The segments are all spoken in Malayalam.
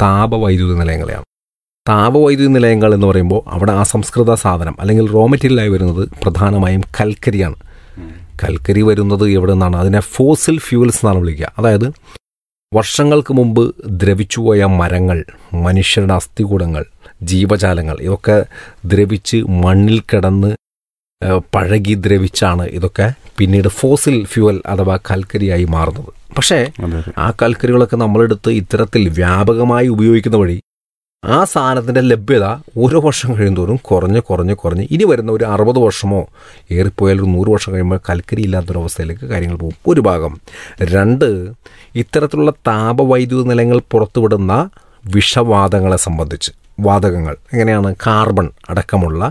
താപവൈദ്യുത നിലയങ്ങളെയാണ് താപവൈദ്യുത നിലയങ്ങൾ എന്ന് പറയുമ്പോൾ അവിടെ അസംസ്കൃത സാധനം അല്ലെങ്കിൽ റോ മെറ്റീരിയലായി വരുന്നത് പ്രധാനമായും കൽക്കരിയാണ് കൽക്കരി വരുന്നത് എവിടെ നിന്നാണ് അതിനെ ഫോസിൽ ഫ്യൂൽസ് എന്നാണ് വിളിക്കുക അതായത് വർഷങ്ങൾക്ക് മുമ്പ് ദ്രവിച്ചുപോയ മരങ്ങൾ മനുഷ്യരുടെ അസ്ഥികൂടങ്ങൾ ജീവജാലങ്ങൾ ഇതൊക്കെ ദ്രവിച്ച് മണ്ണിൽ കിടന്ന് ഏഹ്, പഴകി ദ്രവിച്ചാണ് ഇതൊക്കെ പിന്നീട് ഫോസിൽ ഫ്യൂവൽ അഥവാ കൽക്കരിയായി മാറുന്നത് പക്ഷേ അതെ അതെ ആ കൽക്കരികളൊക്കെ നമ്മളെടുത്ത് ഇത്തരത്തിൽ വ്യാപകമായി ഉപയോഗിക്കുന്ന വഴി ആ സാധനത്തിൻ്റെ ലഭ്യത ഓരോ വർഷം കഴിയുന്തോറും കുറഞ്ഞ് കുറഞ്ഞ് കുറഞ്ഞ് ഇനി വരുന്ന ഒരു അറുപത് വർഷമോ ഏറിപ്പോയാൽ ഒരു നൂറ് വർഷം കഴിയുമ്പോൾ കൽക്കരി ഇല്ലാത്തൊരവസ്ഥയിലേക്ക് കാര്യങ്ങൾ പോകും ഒരു ഭാഗം രണ്ട് ഇത്തരത്തിലുള്ള താപവൈദ്യുത നിലയങ്ങൾ പുറത്തുവിടുന്ന വിഷവാതങ്ങളെ സംബന്ധിച്ച് വാതകങ്ങൾ എങ്ങനെയാണ് കാർബൺ അടക്കമുള്ള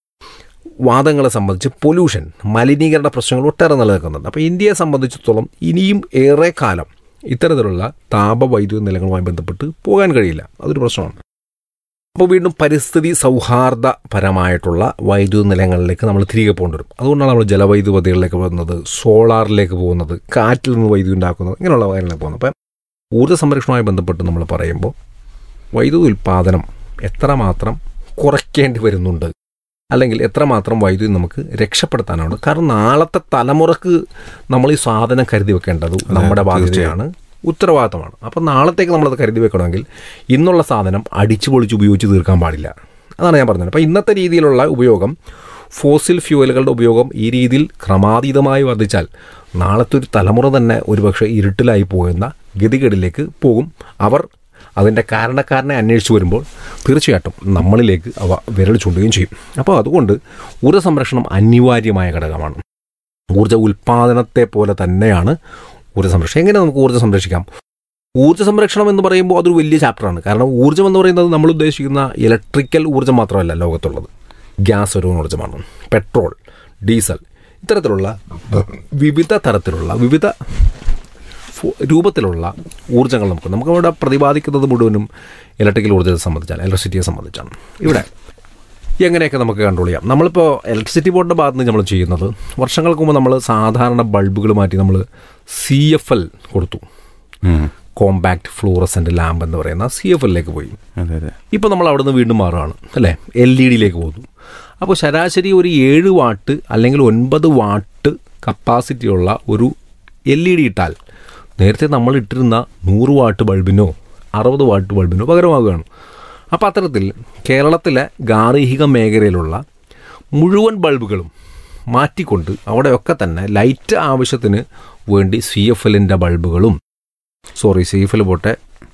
വാദങ്ങളെ സംബന്ധിച്ച് പൊല്യൂഷൻ മലിനീകരണ പ്രശ്നങ്ങൾ ഒട്ടേറെ നിലനിൽക്കുന്നുണ്ട് അപ്പോൾ ഇന്ത്യയെ സംബന്ധിച്ചിടത്തോളം ഇനിയും ഏറെ കാലം ഇത്തരത്തിലുള്ള താപവൈദ്യുത നിലങ്ങളുമായി ബന്ധപ്പെട്ട് പോകാൻ കഴിയില്ല അതൊരു പ്രശ്നമാണ് അപ്പോൾ വീണ്ടും പരിസ്ഥിതി സൗഹാർദ്ദപരമായിട്ടുള്ള വൈദ്യുത നിലയങ്ങളിലേക്ക് നമ്മൾ തിരികെ പോകേണ്ടി വരും അതുകൊണ്ടാണ് നമ്മൾ ജലവൈദ്യുത പദ്ധതികളിലേക്ക് പോകുന്നത് സോളാറിലേക്ക് പോകുന്നത് കാറ്റിൽ നിന്ന് വൈദ്യുതി ഉണ്ടാക്കുന്നത് ഇങ്ങനെയുള്ള കാര്യങ്ങളിലേക്ക് പോകുന്നത് അപ്പം ഊർജ്ജ സംരക്ഷണവുമായി ബന്ധപ്പെട്ട് നമ്മൾ പറയുമ്പോൾ വൈദ്യുതി ഉൽപ്പാദനം എത്രമാത്രം കുറയ്ക്കേണ്ടി വരുന്നുണ്ട് അല്ലെങ്കിൽ എത്രമാത്രം വൈദ്യുതി നമുക്ക് രക്ഷപ്പെടുത്താനാണ് കാരണം നാളത്തെ തലമുറക്ക് നമ്മൾ ഈ സാധനം കരുതി വെക്കേണ്ടത് നമ്മുടെ ബാധ്യതയാണ് ഉത്തരവാദിത്തമാണ് അപ്പം നാളത്തേക്ക് നമ്മളത് കരുതി വെക്കണമെങ്കിൽ ഇന്നുള്ള സാധനം അടിച്ചു പൊളിച്ച് ഉപയോഗിച്ച് തീർക്കാൻ പാടില്ല അതാണ് ഞാൻ പറഞ്ഞത് അപ്പോൾ ഇന്നത്തെ രീതിയിലുള്ള ഉപയോഗം ഫോസിൽ ഫ്യൂവലുകളുടെ ഉപയോഗം ഈ രീതിയിൽ ക്രമാതീതമായി വർദ്ധിച്ചാൽ നാളത്തെ ഒരു തലമുറ തന്നെ ഒരുപക്ഷെ ഇരുട്ടിലായി പോകുന്ന ഗതികേടിലേക്ക് പോകും അവർ അതിൻ്റെ കാരണക്കാരനെ അന്വേഷിച്ച് വരുമ്പോൾ തീർച്ചയായിട്ടും നമ്മളിലേക്ക് അവ വിരൽ ചൂണ്ടുകയും ചെയ്യും അപ്പോൾ അതുകൊണ്ട് ഊർജ്ജ സംരക്ഷണം അനിവാര്യമായ ഘടകമാണ് ഊർജ്ജ ഉൽപ്പാദനത്തെ പോലെ തന്നെയാണ് ഊർജ്ജ സംരക്ഷണം എങ്ങനെ നമുക്ക് ഊർജ്ജം സംരക്ഷിക്കാം ഊർജ്ജ സംരക്ഷണം എന്ന് പറയുമ്പോൾ അതൊരു വലിയ ചാപ്റ്ററാണ് കാരണം ഊർജ്ജം എന്ന് പറയുന്നത് നമ്മൾ ഉദ്ദേശിക്കുന്ന ഇലക്ട്രിക്കൽ ഊർജ്ജം മാത്രമല്ല ലോകത്തുള്ളത് ഗ്യാസ് ഒരു ഊർജ്ജമാണ് പെട്രോൾ ഡീസൽ ഇത്തരത്തിലുള്ള വിവിധ തരത്തിലുള്ള വിവിധ ഫു- രൂപത്തിലുള്ള ഊർജ്ജങ്ങൾ നമുക്ക് നമുക്ക് ഇവിടെ പ്രതിപാദിക്കുന്നത് മുഴുവനും ഇലക്ട്രിക്കൽ ഊർജ്ജത്തെ സംബന്ധിച്ചാണ് ഇലക്ട്രിസിറ്റിയെ സംബന്ധിച്ചാണ് ഇവിടെ എങ്ങനെയൊക്കെ നമുക്ക് കൺട്രോൾ ചെയ്യാം നമ്മളിപ്പോൾ ഇലക്ട്രിസിറ്റി ബോർഡിൻ്റെ ഭാഗത്ത് നിന്ന് നമ്മൾ ചെയ്യുന്നത് വർഷങ്ങൾക്ക് മുമ്പ് നമ്മൾ സാധാരണ ബൾബുകൾ മാറ്റി നമ്മൾ സി എഫ് എൽ കൊടുത്തു ഉം. കോമ്പാക്ട് ഫ്ലൂറസെൻ്റ് ലാമ്പ് എന്ന് പറയുന്ന സി എഫ് എല്ലിലേക്ക് പോയി അതെ അതെ ഇപ്പോൾ നമ്മൾ അവിടെ നിന്ന് വീണ്ടും മാറുകയാണ് അല്ലേ എൽ ഇ ഡിയിലേക്ക് പോകുന്നു അപ്പോൾ ശരാശരി ഒരു ഏഴ് വാട്ട് അല്ലെങ്കിൽ ഒൻപത് വാട്ട് കപ്പാസിറ്റിയുള്ള ഒരു എൽ ഇ ഡി ഇട്ടാൽ നേരത്തെ നമ്മൾ ഇട്ടിരുന്ന നൂറ് വാട്ട് ബൾബിനോ അറുപത് വാട്ട് ബൾബിനോ പകരമാവുകയാണ് അപ്പോൾ അത്തരത്തിൽ കേരളത്തിലെ ഗാർഹിക മേഖലയിലുള്ള മുഴുവൻ ബൾബുകളും മാറ്റിക്കൊണ്ട് അവിടെയൊക്കെ തന്നെ ലൈറ്റ് ആവശ്യത്തിന് വേണ്ടി സി എഫ് എല്ലിൻ്റെ ബൾബുകളും സോറി സി എഫ് എൽ പോട്ടെ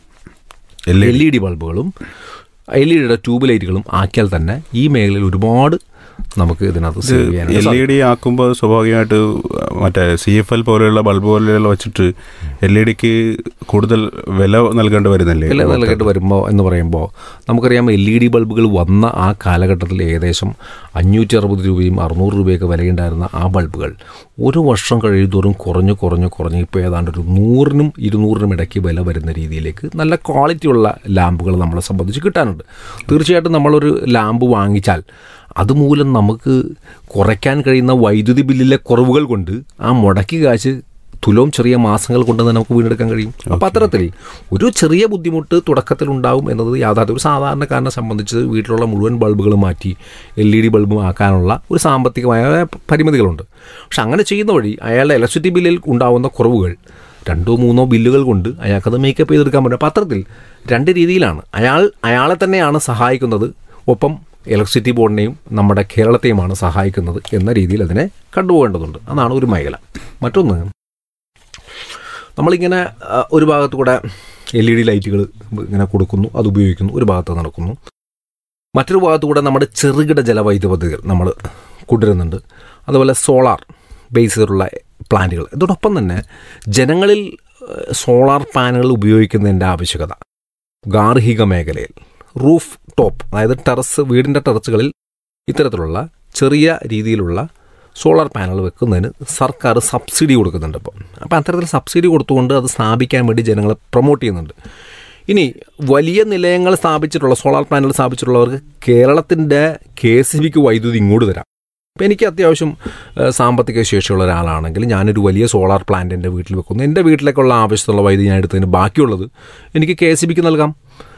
എൽ എൽ ഇ ഡി ബൾബുകളും എൽ ഇ ഡിയുടെ ട്യൂബ് ലൈറ്റുകളും ആക്കിയാൽ തന്നെ ഈ മേഖലയിൽ ഒരുപാട് നമുക്ക് ഇതിനകത്ത് സേവ് എൽ ചെയ്യാനായിട്ട് ഇ ഡി ആക്കുമ്പോൾ സ്വാഭാവികമായിട്ട് മറ്റേ സി എഫ് എൽ പോലെയുള്ള ബൾബ് പോലെയുള്ള വെച്ചിട്ട് എൽ ഇ ഡിക്ക് കൂടുതൽ വില നൽകേണ്ടി വരുന്നില്ലേ വില നൽകിയിട്ട് വരുമ്പോൾ എന്ന് പറയുമ്പോൾ നമുക്കറിയാം എൽ ഇ ഡി ബൾബുകൾ വന്ന ആ കാലഘട്ടത്തിൽ ഏകദേശം അഞ്ഞൂറ്റി അറുപത് രൂപയും അറുന്നൂറ് രൂപയൊക്കെ വിലയുണ്ടായിരുന്ന ആ ബൾബുകൾ ഒരു വർഷം കഴിയുന്തോറും കുറഞ്ഞു കുറഞ്ഞു കുറഞ്ഞ് ഇപ്പോൾ ഏതാണ്ട് ഒരു നൂറിനും ഇരുന്നൂറിനും ഇടയ്ക്ക് വില വരുന്ന രീതിയിലേക്ക് നല്ല ക്വാളിറ്റിയുള്ള ലാമ്പുകൾ നമ്മളെ സംബന്ധിച്ച് കിട്ടാനുണ്ട് തീർച്ചയായിട്ടും നമ്മളൊരു ലാമ്പ് വാങ്ങിച്ചാൽ അതുമൂലം നമുക്ക് കുറയ്ക്കാൻ കഴിയുന്ന വൈദ്യുതി ബില്ലിലെ കുറവുകൾ കൊണ്ട് ആ മുടക്കി കാശ് തുലവും ചെറിയ മാസങ്ങൾ കൊണ്ട് തന്നെ നമുക്ക് വീണ്ടെടുക്കാൻ കഴിയും അപ്പം അത്തരത്തിൽ ഒരു ചെറിയ ബുദ്ധിമുട്ട് തുടക്കത്തിൽ ഉണ്ടാവും എന്നത് യാഥാർത്ഥ്യം ഒരു സാധാരണക്കാരനെ സംബന്ധിച്ച് വീട്ടിലുള്ള മുഴുവൻ ബൾബുകൾ മാറ്റി എൽ ഇ ഡി ബൾബ് ആക്കാനുള്ള ഒരു സാമ്പത്തികമായ പരിമിതികളുണ്ട് പക്ഷെ അങ്ങനെ ചെയ്യുന്ന വഴി അയാളുടെ ഇലക്ട്രിസിറ്റി ബില്ലിൽ ഉണ്ടാവുന്ന കുറവുകൾ രണ്ടോ മൂന്നോ ബില്ലുകൾ കൊണ്ട് അയാൾക്കത് മേക്കപ്പ് ചെയ്തെടുക്കാൻ പറ്റും അപ്പം അത്തരത്തിൽ രണ്ട് രീതിയിലാണ് അയാൾ അയാളെ തന്നെയാണ് സഹായിക്കുന്നത് ഒപ്പം ഇലക്ട്രിസിറ്റി ബോർഡിനെയും നമ്മുടെ കേരളത്തെയുമാണ് സഹായിക്കുന്നത് എന്ന രീതിയിൽ അതിനെ കണ്ടുപോകേണ്ടതുണ്ട് അതാണ് ഒരു മേഖല മറ്റൊന്ന് നമ്മളിങ്ങനെ ആ, ഒരു ഭാഗത്ത് കൂടെ എൽ ഇ ഡി ലൈറ്റുകൾ ഇങ്ങനെ കൊടുക്കുന്നു അത് ഉപയോഗിക്കുന്നു ഒരു ഭാഗത്ത് നടക്കുന്നു മറ്റൊരു ഭാഗത്ത് കൂടെ നമ്മുടെ ചെറുകിട ജലവൈദ്യുത പദ്ധതികൾ നമ്മൾ കൊണ്ടുവരുന്നുണ്ട് അതുപോലെ സോളാർ ബേസ് ചെയ്തിട്ടുള്ള പ്ലാന്റുകൾ ഇതോടൊപ്പം തന്നെ ജനങ്ങളിൽ ഏഹ്, സോളാർ പാനലുകൾ ഉപയോഗിക്കുന്നതിൻ്റെ ആവശ്യകത ഗാർഹിക മേഖലയിൽ റൂഫ് ടോപ്പ് അതായത് ടെറസ് വീടിൻ്റെ ടെറസുകളിൽ ഇത്തരത്തിലുള്ള ചെറിയ രീതിയിലുള്ള സോളാർ പാനൽ വെക്കുന്നതിന് സർക്കാർ സബ്സിഡി കൊടുക്കുന്നുണ്ട് ഇപ്പോൾ അപ്പോൾ അത്തരത്തിൽ സബ്സിഡി കൊടുത്തുകൊണ്ട് അത് സ്ഥാപിക്കാൻ വേണ്ടി ജനങ്ങളെ പ്രൊമോട്ട് ചെയ്യുന്നുണ്ട് ഇനി വലിയ നിലയങ്ങൾ സ്ഥാപിച്ചിട്ടുള്ള സോളാർ പാനൽ സ്ഥാപിച്ചിട്ടുള്ളവർക്ക് കേരളത്തിൻ്റെ കെ സി ബിക്ക് വൈദ്യുതി ഇങ്ങോട്ട് തരാം അപ്പോൾ എനിക്ക് അത്യാവശ്യം ഏഹ്, സാമ്പത്തിക ശേഷിയുള്ള ഒരാളാണെങ്കിൽ ഞാനൊരു വലിയ സോളാർ പ്ലാന്റ് എൻ്റെ വീട്ടിൽ വെക്കുന്നു എൻ്റെ വീട്ടിലേക്കുള്ള ആവശ്യത്തിലുള്ള വൈദ്യുതി ഞാൻ എടുത്തതിന് ബാക്കിയുള്ളത് എനിക്ക് കെ സി ബിക്ക് നൽകാം